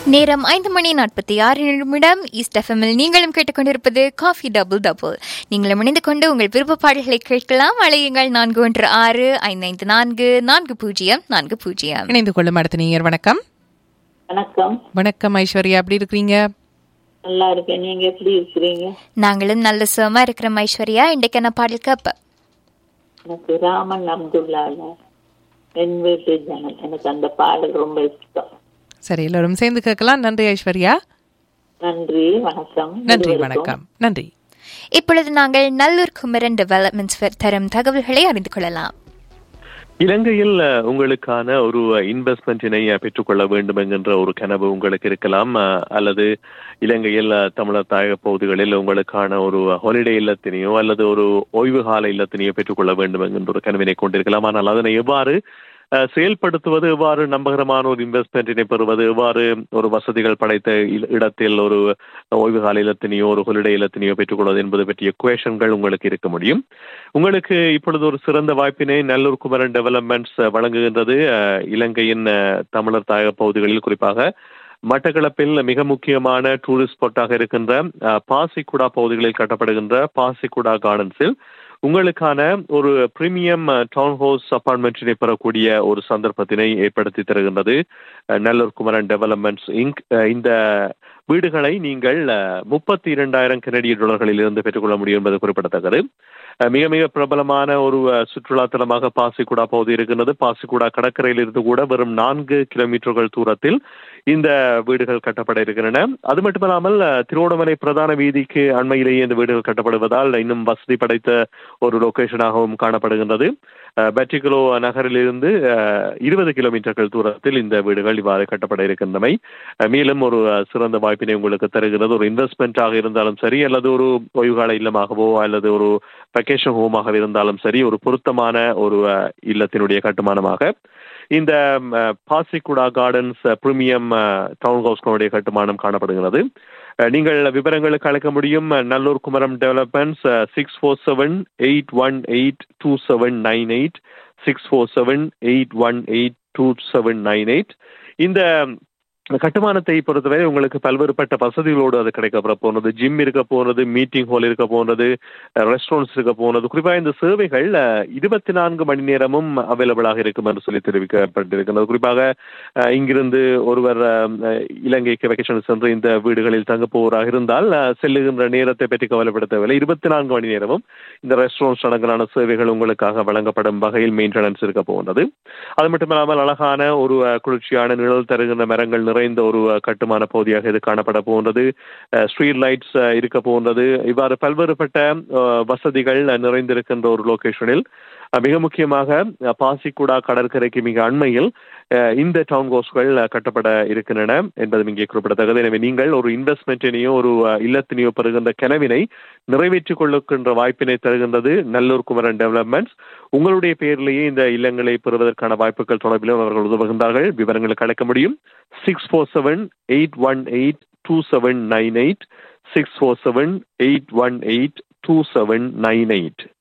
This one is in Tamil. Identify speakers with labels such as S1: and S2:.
S1: நேரம் ஐந்து மணி நாற்பத்தி ஆறு நிமிடம் ஈஸ்ட் எஃப்எம்மில் நீங்களும் கேட்டுக்கொண்டிருப்பது காஃபி டபுள் டபுள் நீங்களும் இணைந்து கொண்டு உங்கள் விருப்ப பாடல்களை கேட்கலாம் அழையுங்கள் நான்கு ஒன்று ஆறு ஐந்து ஐந்து நான்கு நான்கு பூஜ்ஜியம் நான்கு பூஜ்ஜியம்
S2: இணைந்து கொள்ளும் அடுத்த நீங்க வணக்கம்
S3: வணக்கம்
S2: வணக்கம் ஐஸ்வர்யா எப்படி இருக்கிறீங்க
S3: நல்லா இருக்கேன் நீங்க எப்படி இருக்கிறீங்க
S1: நாங்களும் நல்ல சுகமா இருக்கிறோம் ஐஸ்வர்யா இன்றைக்கு என்ன பாடல் கேப்ப
S3: எனக்கு ராமன் அப்துல்லால என் வீட்டு ஜனம் எனக்கு அந்த பாடல் ரொம்ப இஷ்டம்
S2: சரி எல்லோரும் சேர்ந்து கேட்கலாம் நன்றி ஐஸ்வர்யா
S3: நன்றி வணக்கம்
S2: நன்றி
S3: இருவருக்கும்.
S2: வணக்கம் நன்றி
S1: இப்பொழுது நாங்கள் நல்லூர் குமரன் டெவலப்மெண்ட்ஸ் தரும் தகவல்களை அறிந்து கொள்ளலாம்
S4: இலங்கையில் அஹ், உங்களுக்கான ஒரு இன்வெஸ்ட்மெண்ட்டினை அஹ், பெற்றுக்கொள்ள வேண்டும் என்கின்ற ஒரு கனவு உங்களுக்கு இருக்கலாம் அஹ், அல்லது இலங்கையில் அஹ், தமிழர் தாயக பகுதிகளில் உங்களுக்கான ஒரு ஹாலிடே இல்லத்தினையோ அல்லது ஒரு ஓய்வு கால இல்லத்தினையோ பெற்றுக்கொள்ள வேண்டும் என்கின்ற ஒரு கனவினை கொண்டிருக்கலாம் ஆனால் அதனை எவ்வாறு அஹ், செயல்படுத்துவது எவ்வாறு நம்பகரமான ஒரு இன்வெஸ்ட்மெண்ட்டினை பெறுவது எவ்வாறு ஒரு வசதிகள் படைத்த இல- இடத்தில் ஒரு ஓய்வு கால இல்லத்தினையோ ஒரு ஹொலிடே இல்லத்தினையோ பெற்றுக்கொள்வது என்பது பற்றிய குவேஷன்கள் உங்களுக்கு இருக்க முடியும் உங்களுக்கு இப்பொழுது ஒரு சிறந்த வாய்ப்பினை நல்லூர் குமரன் டெவலப்மெண்ட்ஸ் அஹ், வழங்குகின்றது அஹ், இலங்கையின் அஹ், தமிழர் தாயக பகுதிகளில் குறிப்பாக மட்டக்களப்பில் மிக முக்கியமான டூரிஸ்ட் ஸ்பாட்டாக இருக்கின்ற அஹ், பாசிக்குடா பகுதிகளில் கட்டப்படுகின்ற பாசிக்குடா கார்டன்ஸில் உங்களுக்கான ஒரு பிரீமியம் டவுன் ஹவுஸ் அபார்ட்மெண்ட்டினை பெறக்கூடிய ஒரு சந்தர்ப்பத்தினை ஏற்படுத்தி தருகின்றது அஹ், நல்லூர் குமரன் டெவலப்மெண்ட்ஸ் இங்க் அஹ், இந்த வீடுகளை நீங்கள் முப்பத்தி இரண்டாயிரம் கனடிய டாலர்களில் இருந்து பெற்றுக்கொள்ள முடியும் என்பது குறிப்பிடத்தக்கது அஹ், மிக மிக பிரபலமான ஒரு அஹ், சுற்றுலா தலமாக பாசிக்குடா பகுதி இருக்கின்றது பாசிக்குடா கடற்கரையில் இருந்து கூட வெறும் நான்கு கிலோமீட்டர்கள் தூரத்தில் இந்த வீடுகள் கட்டப்பட இருக்கின்றன அது மட்டுமல்லாமல் அஹ், திருவோணமலை பிரதான வீதிக்கு அண்மையிலேயே இந்த வீடுகள் கட்டப்படுவதால் இன்னும் வசதி படைத்த ஒரு லொகேஷனாகவும் காணப்படுகின்றது அஹ், பெட்டிகுலோ நகரிலிருந்து அஹ், இருபது கிலோமீட்டர்கள் தூரத்தில் இந்த வீடுகள் இவ்வாறு கட்டப்பட இருக்கின்றமை அஹ், மேலும் ஒரு அஹ், சிறந்த வாய்ப்பினை உங்களுக்கு தருகிறது ஒரு இன்வெஸ்ட்மெண்ட்டாக இருந்தாலும் சரி அல்லது ஒரு ஓய்வுகால இல்லமாகவோ அல்லது ஒரு வெக்கேஷன் ஹோமாக இருந்தாலும் சரி ஒரு பொருத்தமான ஒரு அஹ், இல்லத்தினுடைய கட்டுமானமாக இந்த ம், அஹ், பாசிக்குடா கார்டன்ஸ் பிரீமியம் டவுன் ஹவுஸ்களுடைய கட்டுமானம் காணப்படுகிறது அஹ், நீங்கள் விவரங்களுக்கு அழைக்க முடியும் அஹ், Nallur Kumaran developments six four seven eight one eight two seven nine eight six four seven eight one eight two seven nine eight இந்த கட்டுமானத்தை பொறுத்தவரை உங்களுக்கு பல்வேறுபட்ட வசதிகளோடு அது கிடைக்கப்பட போனது ஜிம் இருக்க போனது மீட்டிங் ஹால் இருக்க போனது ரெஸ்டாரண்ட்ஸ் இருக்க போனது குறிப்பாக இந்த சேவைகள் இருபத்தி நான்கு மணி நேரமும் அவைலபிளாக இருக்கும் என்று சொல்லி தெரிவிக்கப்பட்டிருக்கிறது குறிப்பாக அஹ், இங்கிருந்து ஒருவர் அஹ், இலங்கைக்கு வெக்கேஷன் சென்று இந்த வீடுகளில் தங்க போவராக இருந்தால் அஹ், செல்லுகின்ற நேரத்தை பற்றி கவலைப்பட தேவையில்லை இருபத்தி நான்கு மணி நேரமும் இந்த ரெஸ்டாரண்ட்ஸ் அடங்கலான சேவைகள் உங்களுக்காக வழங்கப்படும் வகையில் மெயின்டெனன்ஸ் இருக்க போகிறது அது மட்டுமில்லாமல் அழகான ஒரு அஹ், குளிர்ச்சியான நிழல் தருகின்ற மரங்கள் நிறைந்த ஒரு அஹ், கட்டுமான பகுதியாக இது காணப்பட போன்றது ஸ்ட்ரீட் லைட்ஸ் இருக்க போன்றது இவ்வாறு பல்வேறுபட்ட அஹ், வசதிகள் அஹ், நிறைந்திருக்கின்ற ஒரு லொகேஷனில் அஹ், மிக முக்கியமாக அஹ், பாசிக்குடா கடற்கரைக்கு மிக அண்மையில் அஹ், இந்த டவுன் ஹவுஸ்கள் அஹ், கட்டப்பட இருக்கின்றன என்பது இங்கே குறிப்பிடத்தக்கது எனவே நீங்கள் ஒரு இன்வெஸ்ட்மெண்ட்டினையோ ஒரு அஹ், இல்லத்தினையோ பெறுகின்ற கனவினை நிறைவேற்றிக் கொள்ளுகின்ற வாய்ப்பினை தருகின்றது நல்லூர் குமரன் டெவலப்மெண்ட்ஸ் உங்களுடைய பெயரிலேயே இந்த இல்லங்களை பெறுவதற்கான வாய்ப்புகள் தொடர்பிலும் அவர்கள் உதவுகின்றார்கள் விவரங்களுக்கு அழைக்க முடியும் six four seven eight one eight two seven nine eight six four seven eight one eight two seven nine eight